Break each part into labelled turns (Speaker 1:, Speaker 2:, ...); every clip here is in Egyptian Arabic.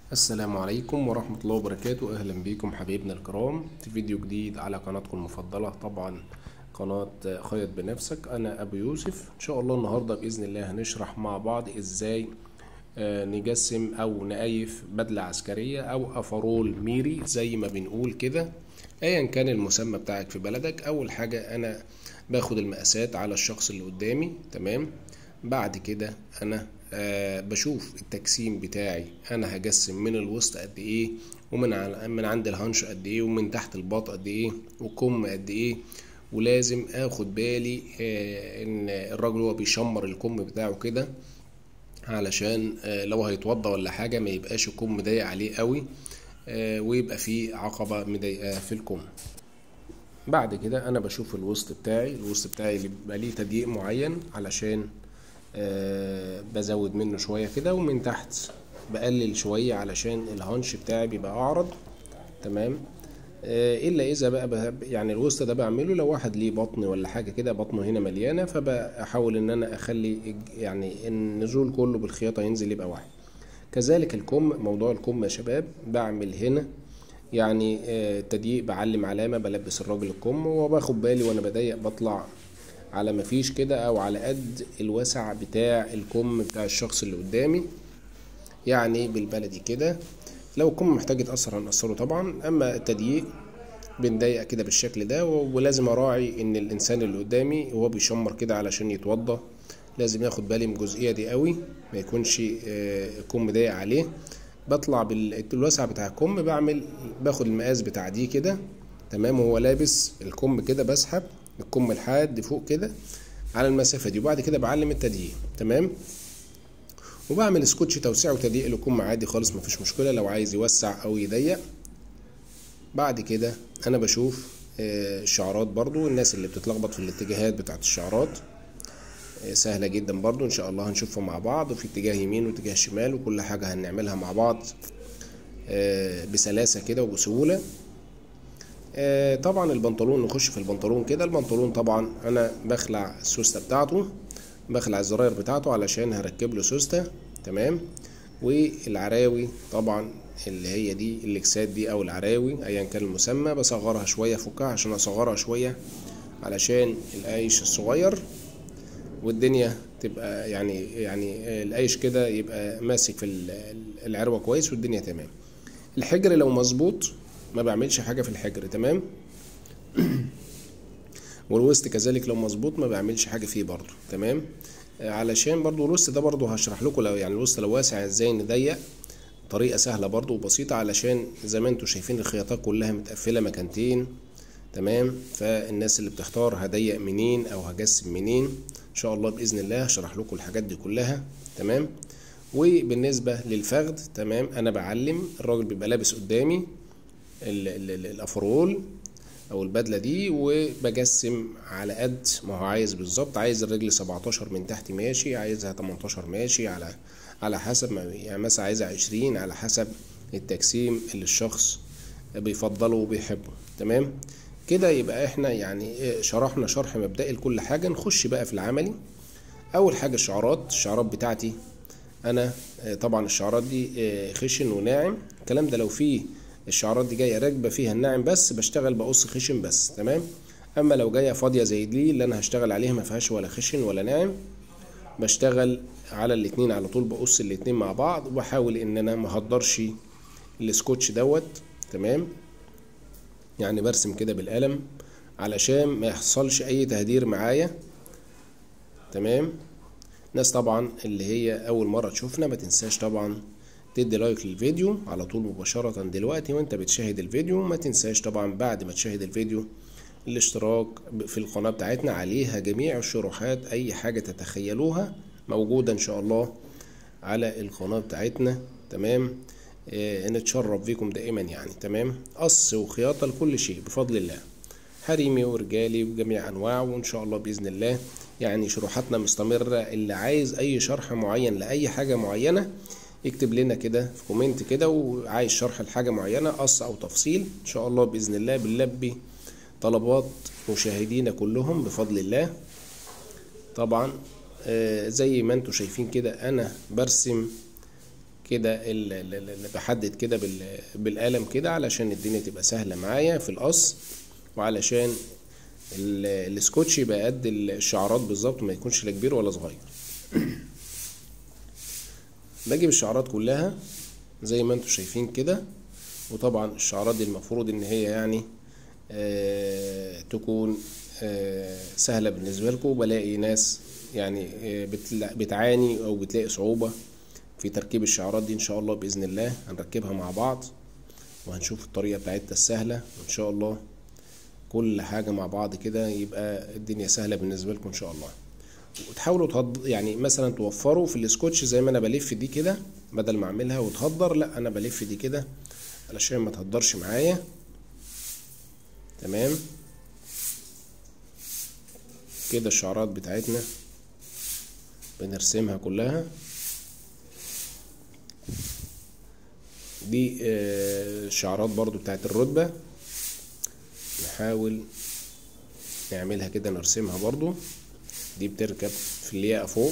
Speaker 1: السلام عليكم ورحمة الله وبركاته أهلا بكم حبايبنا الكرام في فيديو جديد على قناتكم المفضلة طبعا قناة خيط بنفسك أنا أبو يوسف إن شاء الله النهاردة بإذن الله هنشرح مع بعض إزاي آه، نجسم أو نقيف بدلة عسكرية أو أفرول ميري زي ما بنقول كده أيا كان المسمى بتاعك في بلدك أول حاجة أنا باخد المقاسات على الشخص اللي قدامي تمام بعد كده أنا آه بشوف التجسيم بتاعي انا هجسم من الوسط قد ايه ومن على من عند الهنش قد ايه ومن تحت الباط قد ايه وكم قد ايه ولازم اخد بالي آه ان الراجل هو بيشمر الكم بتاعه كده علشان آه لو هيتوضى ولا حاجة ما يبقاش الكم ضيق عليه قوي آه ويبقى فيه عقبة مضايقاه في الكم بعد كده انا بشوف الوسط بتاعي الوسط بتاعي اللي بيبقى ليه تضييق معين علشان آه بزود منه شوية كده ومن تحت بقلل شوية علشان الهانش بتاعي بيبقى أعرض تمام آه إلا إذا بقى, بقى يعني الوسط ده بعمله لو واحد ليه بطن ولا حاجة كده بطنه هنا مليانة فبحاول إن أنا أخلي يعني النزول كله بالخياطة ينزل يبقى واحد كذلك الكم موضوع الكم يا شباب بعمل هنا يعني آه تضييق بعلم علامة بلبس الراجل الكم وباخد بالي وأنا بضيق بطلع على ما فيش كده او على قد الوسع بتاع الكم بتاع الشخص اللي قدامي يعني بالبلدي كده لو الكم محتاج يتأثر هنقصره طبعا اما التضييق بنضيق كده بالشكل ده ولازم اراعي ان الانسان اللي قدامي وهو بيشمر كده علشان يتوضى لازم ياخد بالي من الجزئيه دي قوي ما يكونش الكم ضيق عليه بطلع بالوسع بتاع الكم بعمل باخد المقاس بتاع دي كده تمام وهو لابس الكم كده بسحب الكم لحد فوق كده على المسافة دي وبعد كده بعلم التضييق تمام وبعمل سكوتش توسيع وتضييق لكم عادي خالص مفيش مشكلة لو عايز يوسع او يضيق بعد كده انا بشوف الشعرات برضو الناس اللي بتتلخبط في الاتجاهات بتاعت الشعرات سهلة جدا برضو ان شاء الله هنشوفها مع بعض وفي اتجاه يمين واتجاه شمال وكل حاجة هنعملها مع بعض بسلاسة كده وبسهولة آه طبعا البنطلون نخش في البنطلون كده البنطلون طبعا انا بخلع السوستة بتاعته بخلع الزراير بتاعته علشان هركب له سوستة تمام والعراوي طبعا اللي هي دي اللكسات دي او العراوي ايا كان المسمى بصغرها شوية فكها عشان اصغرها شوية علشان القايش الصغير والدنيا تبقى يعني يعني القايش كده يبقى ماسك في العروة كويس والدنيا تمام الحجر لو مظبوط ما بعملش حاجه في الحجر تمام والوسط كذلك لو مظبوط ما بعملش حاجه فيه برضو تمام علشان برضو الوسط ده برضو هشرح لكم لو يعني الوسط لو واسع ازاي نضيق طريقه سهله برضو وبسيطه علشان زي ما انتم شايفين الخياطات كلها متقفله مكانتين تمام فالناس اللي بتحتار هضيق منين او هجسم منين ان شاء الله باذن الله هشرح لكم الحاجات دي كلها تمام وبالنسبه للفخذ تمام انا بعلم الراجل بيبقى لابس قدامي الافرول او البدله دي وبجسم على قد ما هو عايز بالظبط عايز الرجل 17 من تحت ماشي عايزها 18 ماشي على على حسب ما يعني مثلا عايزها 20 على حسب التجسيم اللي الشخص بيفضله وبيحبه تمام كده يبقى احنا يعني شرحنا شرح مبدئي لكل حاجه نخش بقى في العملي اول حاجه الشعارات الشعارات بتاعتي انا طبعا الشعارات دي خشن وناعم الكلام ده لو فيه الشعرات دي جايه راكبه فيها الناعم بس بشتغل بقص خشن بس تمام اما لو جايه فاضيه زي دي اللي انا هشتغل عليها ما فيهاش ولا خشن ولا ناعم بشتغل على الاتنين على طول بقص الاتنين مع بعض وبحاول ان انا ما اهدرش السكوتش دوت تمام يعني برسم كده بالقلم علشان ما يحصلش اي تهدير معايا تمام ناس طبعا اللي هي اول مره تشوفنا ما تنساش طبعا تدي لايك للفيديو على طول مباشرة دلوقتي وانت بتشاهد الفيديو ما تنساش طبعا بعد ما تشاهد الفيديو الاشتراك في القناة بتاعتنا عليها جميع الشروحات اي حاجة تتخيلوها موجودة ان شاء الله على القناة بتاعتنا تمام اه نتشرف بيكم دائما يعني تمام قص وخياطة لكل شيء بفضل الله حريمي ورجالي بجميع انواعه وان شاء الله باذن الله يعني شروحاتنا مستمرة اللي عايز اي شرح معين لاي حاجة معينة يكتب لنا كده في كومنت كده وعايز شرح لحاجه معينه قص او تفصيل ان شاء الله باذن الله بنلبي طلبات مشاهدينا كلهم بفضل الله طبعا آه زي ما انتم شايفين كده انا برسم كده ال- ال- ال- بحدد كده بال- بالقلم كده علشان الدنيا تبقى سهلة معايا في القص وعلشان ال- السكوتش يبقى قد الشعرات بالظبط ما يكونش لا كبير ولا صغير بجيب الشعرات كلها زي ما انتم شايفين كده وطبعا الشعرات دي المفروض ان هي يعني آه تكون آه سهلة بالنسبة لكم بلاقي ناس يعني آه بتلا- بتعاني او بتلاقي صعوبة في تركيب الشعرات دي ان شاء الله بإذن الله هنركبها مع بعض وهنشوف الطريقة بتاعتها السهلة وان شاء الله كل حاجة مع بعض كده يبقى الدنيا سهلة بالنسبة لكم ان شاء الله وتحاولوا تهض يعني مثلا توفروا في السكوتش زي ما انا بلف دي كده بدل ما اعملها وتهدر لا انا بلف دي كده علشان ما تهدرش معايا تمام كده الشعرات بتاعتنا بنرسمها كلها دي آه، الشعرات برضو بتاعت الرتبة نحاول نعملها كده نرسمها برضو دي بتركب في الياقة فوق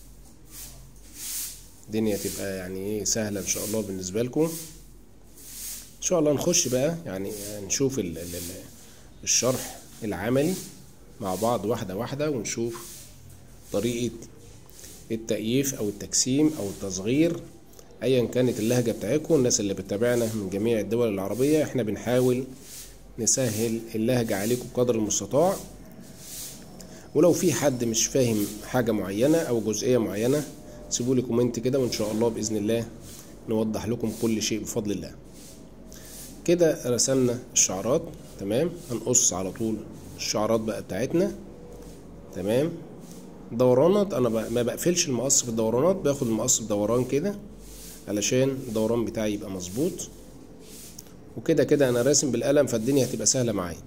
Speaker 1: الدنيا تبقى يعني ايه سهلة ان شاء الله بالنسبة لكم ان شاء الله نخش بقى يعني نشوف ال ال ال الشرح العملي مع بعض واحدة واحدة ونشوف طريقة التأييف او التجسيم او التصغير ايا كانت اللهجة بتاعتكم الناس اللي بتتابعنا من جميع الدول العربية احنا بنحاول نسهل اللهجة عليكم قدر المستطاع ولو في حد مش فاهم حاجة معينة أو جزئية معينة سيبوا لي كومنت كده وإن شاء الله بإذن الله نوضح لكم كل شيء بفضل الله كده رسمنا الشعرات تمام هنقص على طول الشعرات بقى بتاعتنا تمام دورانات أنا بق- ما بقفلش المقص في الدورانات باخد المقص بدوران كده علشان الدوران بتاعي يبقى مظبوط وكده كده أنا راسم بالقلم فالدنيا هتبقى سهلة معايا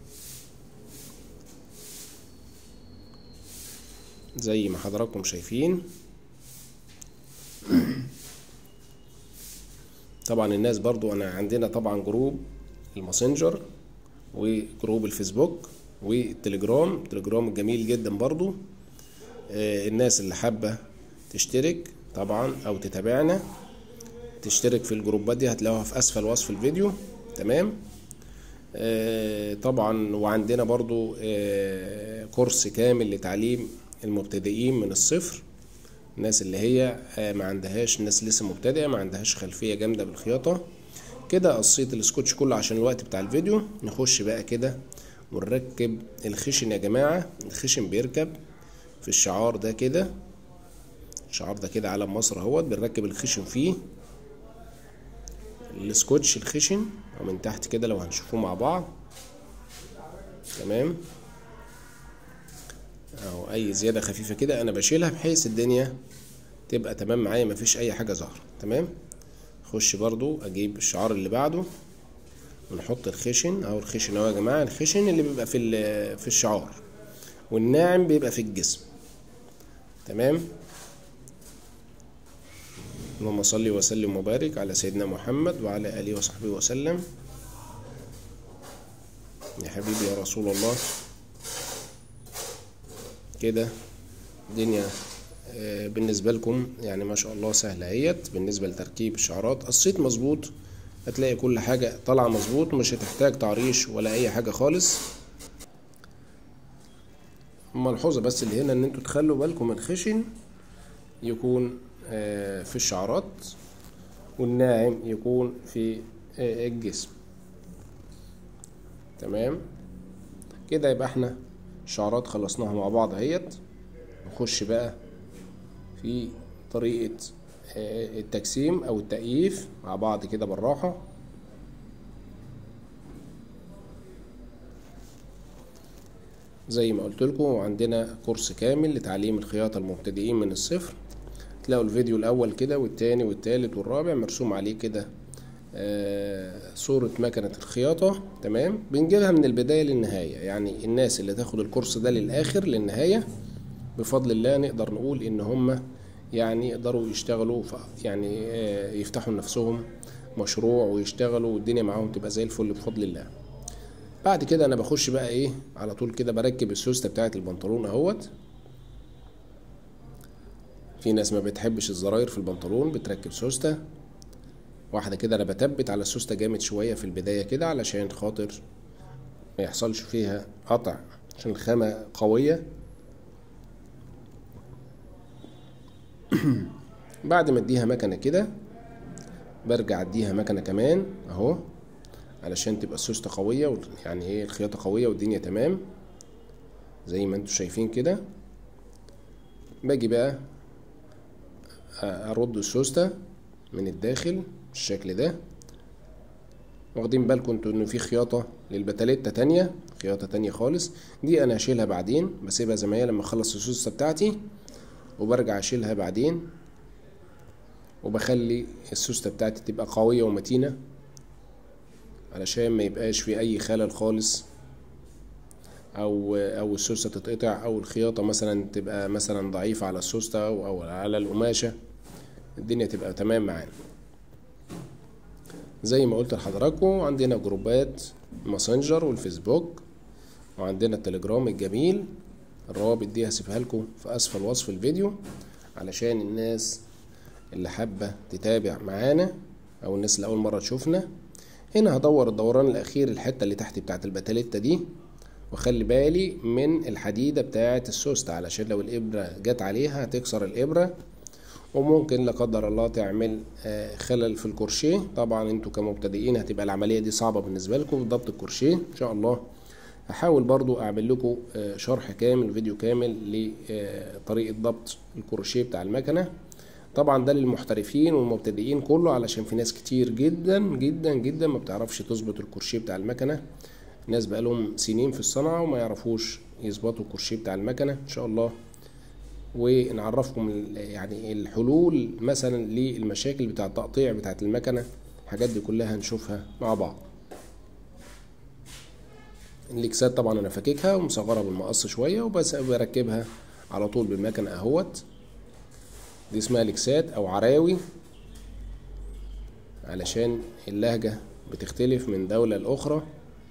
Speaker 1: زي ما حضراتكم شايفين طبعا الناس برضو انا عندنا طبعا جروب الماسنجر وجروب الفيسبوك والتليجرام التليجرام الجميل جدا برضو آه، الناس اللي حابة تشترك طبعا او تتابعنا تشترك في الجروبات دي هتلاقوها في اسفل وصف الفيديو تمام آه، طبعا وعندنا برضو آه، كورس كامل لتعليم المبتدئين من الصفر الناس اللي هي آه، ما عندهاش الناس لسه مبتدئة ما عندهاش خلفية جامدة بالخياطة كده قصيت السكوتش كله عشان الوقت بتاع الفيديو نخش بقى كده ونركب الخشن يا جماعة الخشن بيركب في الشعار ده كده الشعار ده كده علم مصر اهوت بنركب الخشن فيه السكوتش الخشن او من تحت كده لو هنشوفوه مع بعض تمام او اي زياده خفيفه كده انا بشيلها بحيث الدنيا تبقى تمام معايا مفيش اي حاجه ظاهره تمام اخش برضو اجيب الشعار اللي بعده ونحط الخشن او الخشن اهو يا جماعه الخشن اللي بيبقى في ال- في الشعار والناعم بيبقى في الجسم تمام اللهم صل وسلم وبارك على سيدنا محمد وعلى اله وصحبه وسلم يا حبيبي يا رسول الله كده الدنيا آه، بالنسبة لكم يعني ما شاء الله سهلة اهيت بالنسبة لتركيب الشعرات قصيت مظبوط هتلاقي كل حاجة طالعة مظبوط مش هتحتاج تعريش ولا أي حاجة خالص ملحوظة بس اللي هنا إن انتوا تخلوا بالكم الخشن يكون آه، في الشعرات والناعم يكون في آه، الجسم تمام كده يبقى احنا الشعرات خلصناها مع بعض اهيت نخش بقى في طريقة آه، التجسيم او التأييف مع بعض كده بالراحة زي ما قلت لكم عندنا كورس كامل لتعليم الخياطة المبتدئين من الصفر تلاقوا الفيديو الاول كده والتاني والتالت والرابع مرسوم عليه كده آه، صورة مكنة الخياطة تمام بنجيبها من البداية للنهاية يعني الناس اللي تاخد الكورس ده للآخر للنهاية بفضل الله نقدر نقول إن هم يعني يقدروا يشتغلوا ف- يعني آه، يفتحوا لنفسهم مشروع ويشتغلوا والدنيا معاهم تبقى زي الفل بفضل الله بعد كده انا بخش بقى ايه على طول كده بركب السوسته بتاعت البنطلون اهوت في ناس ما بتحبش الزراير في البنطلون بتركب سوسته واحدة كده انا بتبت على السوستة جامد شوية في البداية كده علشان خاطر ما يحصلش فيها قطع عشان الخامة قوية بعد ما اديها مكنة كده برجع اديها مكنة كمان اهو علشان تبقى السوستة قوية يعني ايه الخياطة قوية والدنيا تمام زي ما انتوا شايفين كده باجي بقى ارد السوستة من الداخل بالشكل ده واخدين بالكم انتوا ان في خياطة للبتاليتا تانية خياطة تانية خالص دي انا هشيلها بعدين بسيبها زي ما هي لما اخلص السوستة بتاعتي وبرجع اشيلها بعدين وبخلي السوستة بتاعتي تبقى قوية ومتينة علشان ما يبقاش في اي خلل خالص او او السوسته تتقطع او الخياطه مثلا تبقى مثلا ضعيفه على السوسته او, أو على القماشه الدنيا تبقى تمام معانا زي ما قلت لحضراتكم عندنا جروبات ماسنجر والفيسبوك وعندنا التليجرام الجميل الروابط دي هسيبها لكم في اسفل وصف الفيديو علشان الناس اللي حابه تتابع معانا او الناس اللي اول مره تشوفنا هنا هدور الدوران الاخير الحته اللي تحت بتاعه البتاليتا دي واخلي بالي من الحديدة بتاعة السوستة علشان لو الإبرة جت عليها هتكسر الإبرة وممكن لا قدر الله تعمل خلل في الكورشيه طبعا انتوا كمبتدئين هتبقى العملية دي صعبة بالنسبة لكم ضبط الكورشيه ان شاء الله هحاول برضو اعمل لكم شرح كامل فيديو كامل لطريقة ضبط الكورشيه بتاع المكنة طبعا ده للمحترفين والمبتدئين كله علشان في ناس كتير جدا جدا جدا ما بتعرفش تظبط الكورشيه بتاع المكنه ناس بقالهم سنين في الصنعة وما يعرفوش يظبطوا الكرسي بتاع المكنة إن شاء الله ونعرفكم يعني الحلول مثلا للمشاكل بتاع التقطيع بتاعة المكنة الحاجات دي كلها هنشوفها مع بعض الليكسات طبعا انا فاككها ومصغرها بالمقص شوية وبس بركبها على طول بالمكنة اهوت دي اسمها ليكسات او عراوي علشان اللهجة بتختلف من دولة لأخرى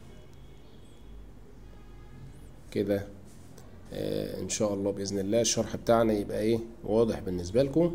Speaker 1: كده آه ان شاء الله باذن الله الشرح بتاعنا يبقى ايه واضح بالنسبه لكم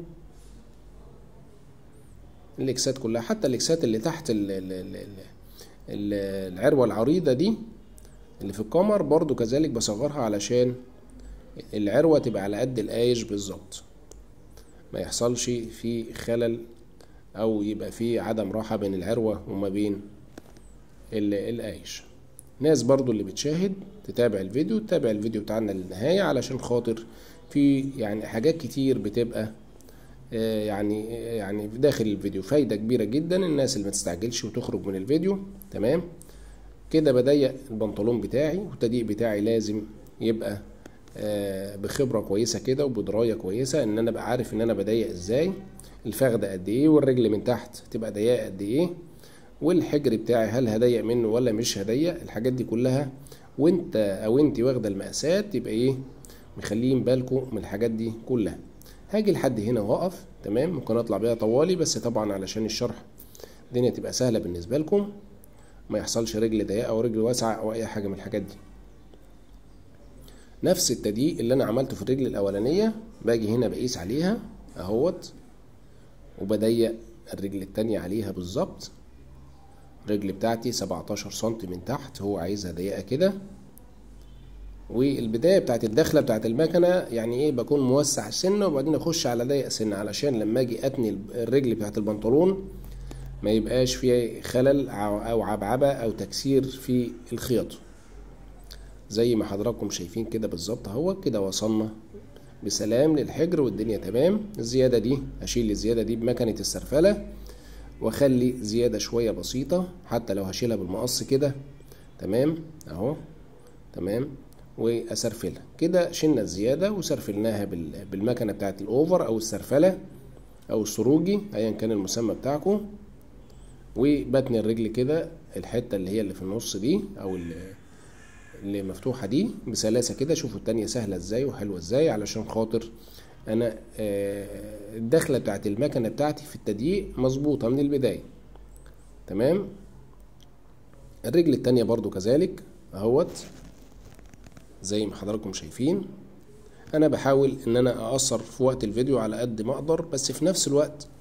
Speaker 1: الاكسات كلها حتى الاكسات اللي تحت ال ال ال ال العروه العريضه دي اللي في القمر برضو كذلك بصغرها علشان العروه تبقى على قد القايش بالظبط ما يحصلش في خلل او يبقى في عدم راحه بين العروه وما بين القايش ناس برضو اللي بتشاهد تتابع الفيديو تتابع الفيديو بتاعنا للنهاية علشان خاطر في يعني حاجات كتير بتبقى آه يعني يعني داخل الفيديو فايدة كبيرة جدا الناس اللي ما تستعجلش وتخرج من الفيديو تمام كده بضيق البنطلون بتاعي والتضييق بتاعي لازم يبقى آه بخبرة كويسة كده وبدراية كويسة ان انا ابقى عارف ان انا بضيق ازاي الفخدة قد ايه والرجل من تحت تبقى ضيقة قد ايه والحجر بتاعي هل هضيق منه ولا مش هضيق الحاجات دي كلها وانت او انت واخده المقاسات يبقى ايه مخلين بالكم من الحاجات دي كلها هاجي لحد هنا واقف تمام ممكن اطلع بيها طوالي بس طبعا علشان الشرح الدنيا تبقى سهله بالنسبه لكم ما يحصلش رجل ضيقه او رجل واسعه او اي حاجه من الحاجات دي نفس التضييق اللي انا عملته في الرجل الاولانيه باجي هنا بقيس عليها اهوت وبضيق الرجل التانية عليها بالظبط الرجل بتاعتي 17 سنتي من تحت هو عايزها ضيقه كده والبدايه بتاعت الدخله بتاعت المكنه يعني ايه بكون موسع سنه وبعدين اخش على ضيق سنه علشان لما اجي اتني الرجل بتاعت البنطلون ما يبقاش فيه خلل او عبعبه او تكسير في الخياطه زي ما حضراتكم شايفين كده بالظبط اهو كده وصلنا بسلام للحجر والدنيا تمام الزياده دي اشيل الزياده دي بمكنه السرفله واخلي زيادة شوية بسيطة حتى لو هشيلها بالمقص كده تمام اهو تمام واسرفلها كده شلنا الزيادة وسرفلناها بالمكنة بتاعت الاوفر او السرفلة او السروجي ايا كان المسمى بتاعكم وبتني الرجل كده الحتة اللي هي اللي في النص دي او اللي مفتوحة دي بسلاسة كده شوفوا التانية سهلة ازاي وحلوة ازاي علشان خاطر انا الدخله بتاعت المكنه بتاعتي في التضييق مظبوطه من البدايه تمام الرجل التانية برضو كذلك اهوت زي ما حضراتكم شايفين انا بحاول ان انا اقصر في وقت الفيديو على قد ما اقدر بس في نفس الوقت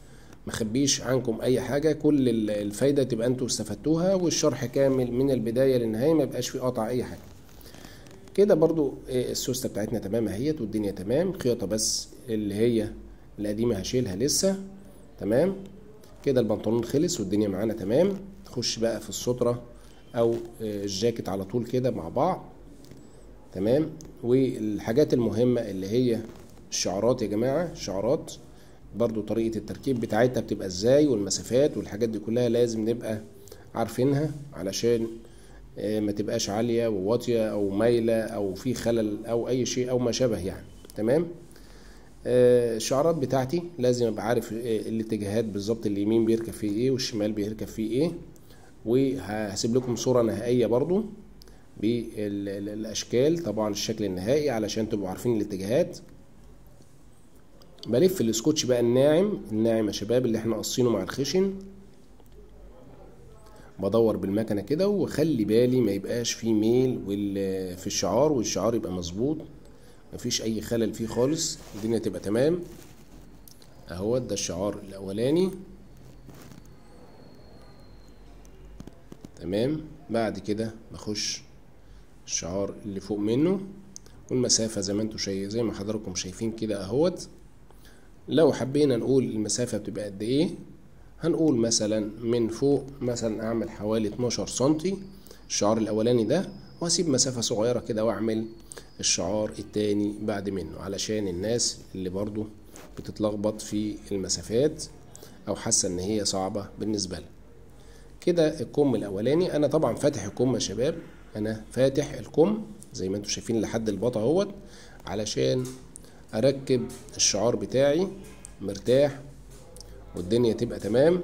Speaker 1: مخبيش عنكم اي حاجه كل ال- الفايده تبقى انتوا استفدتوها والشرح كامل من البدايه للنهايه ما يبقاش فيه قطع اي حاجه كده برضو إيه، السوسته بتاعتنا تمام اهيت والدنيا تمام خياطه بس اللي هي القديمه هشيلها لسه تمام كده البنطلون خلص والدنيا معانا تمام نخش بقى في الستره او آه، الجاكيت على طول كده مع بعض تمام والحاجات المهمة اللي هي الشعارات يا جماعة الشعارات برضو طريقة التركيب بتاعتها بتبقى ازاي والمسافات والحاجات دي كلها لازم نبقى عارفينها علشان آه، ما تبقاش عالية وواطية او مايلة او في خلل او اي شيء او ما شابه يعني تمام آه، الشعارات بتاعتي لازم ابقى عارف آه، الاتجاهات بالظبط اليمين بيركب فيه ايه والشمال بيركب فيه ايه وهسيب لكم صورة نهائية برضو بالاشكال طبعا الشكل النهائي علشان تبقوا عارفين الاتجاهات بلف السكوتش بقى الناعم الناعم يا شباب اللي احنا قصينه مع الخشن بدور بالمكنه كده واخلي بالي ما يبقاش فيه ميل وال- في الشعار والشعار يبقى مظبوط مفيش اي خلل فيه خالص الدنيا تبقى تمام اهوت ده الشعار الاولاني تمام بعد كده بخش الشعار اللي فوق منه والمسافة زي ما انتوا شايفين زي ما حضراتكم شايفين كده اهوت لو حبينا نقول المسافة بتبقى قد ايه هنقول مثلا من فوق مثلا اعمل حوالي 12 سنتي الشعار الاولاني ده واسيب مسافة صغيرة كده واعمل الشعار التاني بعد منه علشان الناس اللي برضو بتتلخبط في المسافات او حاسة ان هي صعبة بالنسبة لها كده الكم الاولاني انا طبعا فاتح الكم يا شباب انا فاتح الكم زي ما انتم شايفين لحد البطا اهوت علشان اركب الشعار بتاعي مرتاح والدنيا تبقى تمام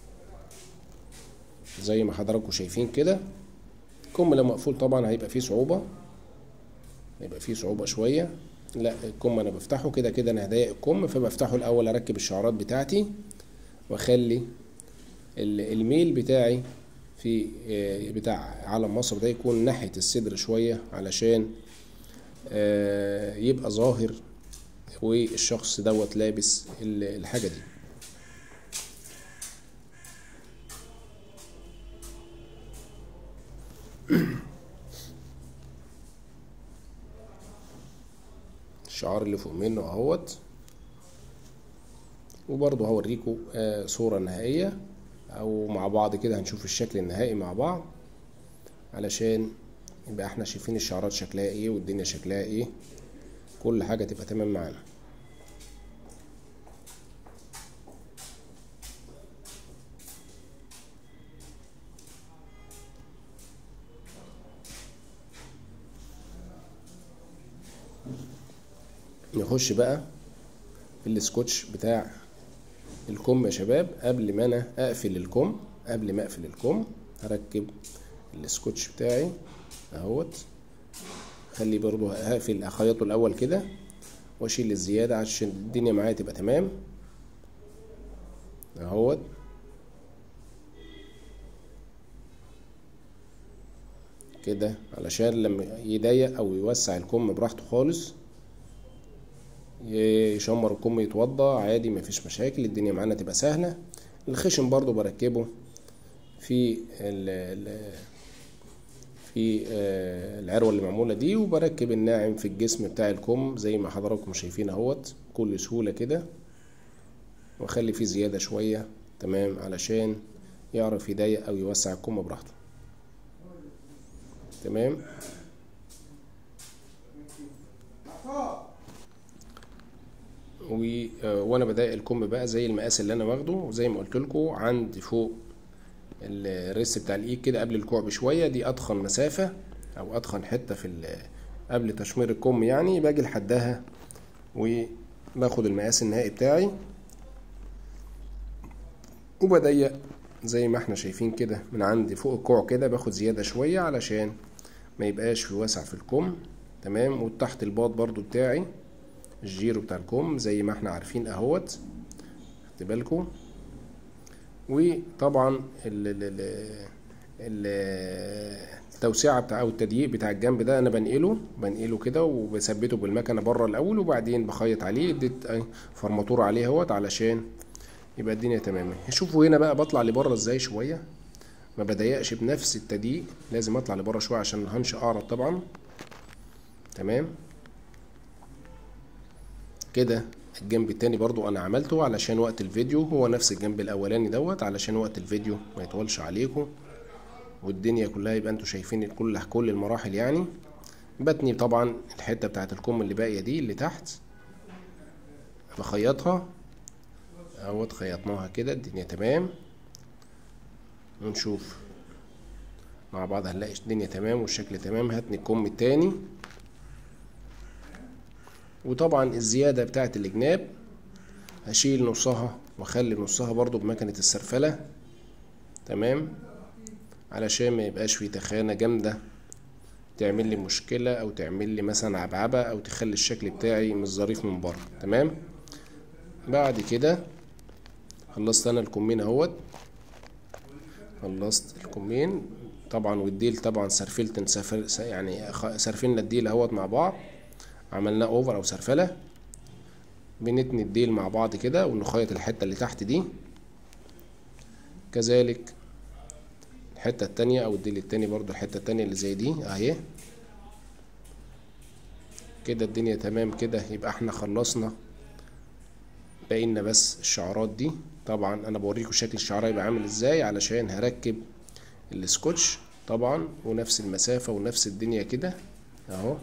Speaker 1: زي ما حضراتكم شايفين كده الكم لو مقفول طبعا هيبقى فيه صعوبة هيبقى فيه صعوبة شوية لا الكم انا بفتحه كده كده انا هضايق الكم فبفتحه الاول اركب الشعارات بتاعتي واخلي ال- الميل بتاعي في آه، بتاع علم مصر ده يكون ناحية الصدر شوية علشان آه، يبقى ظاهر والشخص دوت لابس ال- الحاجة دي الشعار اللي فوق منه اهوت وبرضه هوريكم آه، صورة نهائية او مع بعض كده هنشوف الشكل النهائي مع بعض علشان يبقى احنا شايفين الشعارات شكلها ايه والدنيا شكلها ايه كل حاجة تبقى تمام معانا نخش بقى في السكوتش بتاع الكم يا شباب قبل ما انا اقفل الكم قبل ما اقفل الكم هركب السكوتش بتاعي اهوت خلي برضو هقفل اخيطه الاول كده واشيل الزيادة عشان الدنيا معايا تبقى تمام اهوت كده علشان لما يضيق او يوسع الكم براحته خالص يشمر الكم يتوضى عادي مفيش مشاكل الدنيا معانا تبقى سهلة الخشن برضو بركبه في ال ال في آه، العروة اللي معمولة دي وبركب الناعم في الجسم بتاع الكم زي ما حضراتكم شايفين اهوت بكل سهولة كده واخلي فيه زيادة شوية تمام علشان يعرف يضيق او يوسع الكم براحته تمام و... آه، وانا بضايق الكم بقى زي المقاس اللي انا واخده وزي ما قلت لكم عند فوق الريس بتاع الايد كده قبل الكوع بشويه دي اتخن مسافه او اتخن حته في ال- قبل تشمير الكم يعني باجي لحدها وباخد المقاس النهائي بتاعي وبضيق زي ما احنا شايفين كده من عند فوق الكوع كده باخد زياده شويه علشان ما يبقاش في واسع في الكم تمام وتحت الباط برضو بتاعي الجيرو بتاع الكم زي ما احنا عارفين اهوت خدت بالكم وطبعا ال ال ال ال التوسعة بتاع او التضييق بتاع الجنب ده انا بنقله بنقله كده وبثبته بالمكنه بره الاول وبعدين بخيط عليه اديت أي فرماتور عليه اهوت علشان يبقى الدنيا تمام شوفوا هنا بقى بطلع لبره ازاي شويه ما بضيقش بنفس التضييق لازم اطلع لبره شويه عشان الهنش اعرض طبعا تمام كده الجنب التاني برضو انا عملته علشان وقت الفيديو هو نفس الجنب الاولاني دوت علشان وقت الفيديو ما يطولش عليكم والدنيا كلها يبقى انتوا شايفين كل كل المراحل يعني بتني طبعا الحته بتاعت الكم اللي باقيه دي اللي تحت بخيطها اهوت خيطناها كده الدنيا تمام ونشوف مع بعض هنلاقي الدنيا تمام والشكل تمام هاتني الكم التاني وطبعا الزيادة بتاعت الجناب هشيل نصها واخلي نصها برضو بمكنة السرفلة تمام علشان ما يبقاش في تخانة جامدة تعمل لي مشكلة او تعمل لي مثلا عبعبة او تخلي الشكل بتاعي مش ظريف من بره تمام بعد كده خلصت انا الكمين اهوت خلصت الكمين طبعا والديل طبعا سرفلت سفر يعني سرفلنا الديل اهوت مع بعض عملناه اوفر او سرفله بنتني الديل مع بعض كده ونخيط الحته اللي تحت دي كذلك الحته التانية او الديل التاني برضو الحته التانية اللي زي دي اهي كده الدنيا تمام كده يبقى احنا خلصنا باقينا بس الشعرات دي طبعا انا بوريكم شكل الشعرايه يبقى عامل ازاي علشان هركب السكوتش طبعا ونفس المسافه ونفس الدنيا كده اهو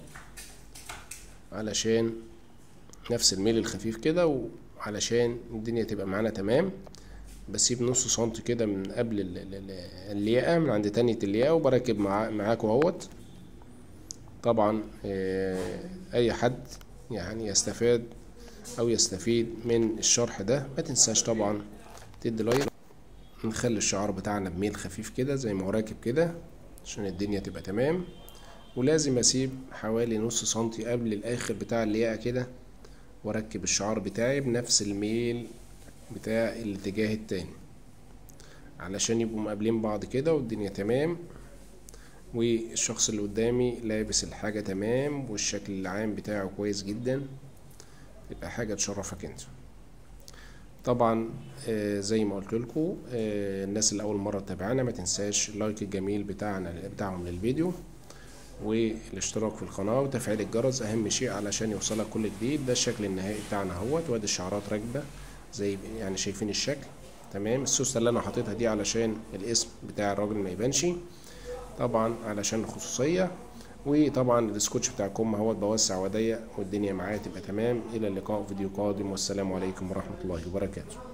Speaker 1: علشان نفس الميل الخفيف كده وعلشان الدنيا تبقى معانا تمام بسيب نص سنتي كده من قبل الياقة من عند تانية الياقة وبركب مع معاكم اهوت طبعا اي حد يعني يستفاد او يستفيد من الشرح ده ما تنساش طبعا تدي لايك نخلي الشعار بتاعنا بميل خفيف كده زي ما هو راكب كده عشان الدنيا تبقى تمام ولازم اسيب حوالي نص سنتي قبل الاخر بتاع الياقة كده واركب الشعار بتاعي بنفس الميل بتاع الاتجاه التاني علشان يبقوا مقابلين بعض كده والدنيا تمام والشخص اللي قدامي لابس الحاجة تمام والشكل العام بتاعه كويس جدا يبقى حاجة تشرفك انت طبعا آه زي ما قلت لكم آه الناس اللي اول مره تتابعنا ما تنساش اللايك الجميل بتاعنا بتاعهم للفيديو والاشتراك في القناه وتفعيل الجرس اهم شيء علشان يوصلك كل جديد ده الشكل النهائي بتاعنا اهوت وادي الشعرات راكبه زي يعني شايفين الشكل تمام السوسته اللي انا حاططها دي علشان الاسم بتاع الراجل ما يبانش طبعا علشان الخصوصيه وطبعا السكوتش بتاع الكم اهوت بوسع واضيق والدنيا معايا تبقى تمام الى اللقاء فيديو قادم والسلام عليكم ورحمه الله وبركاته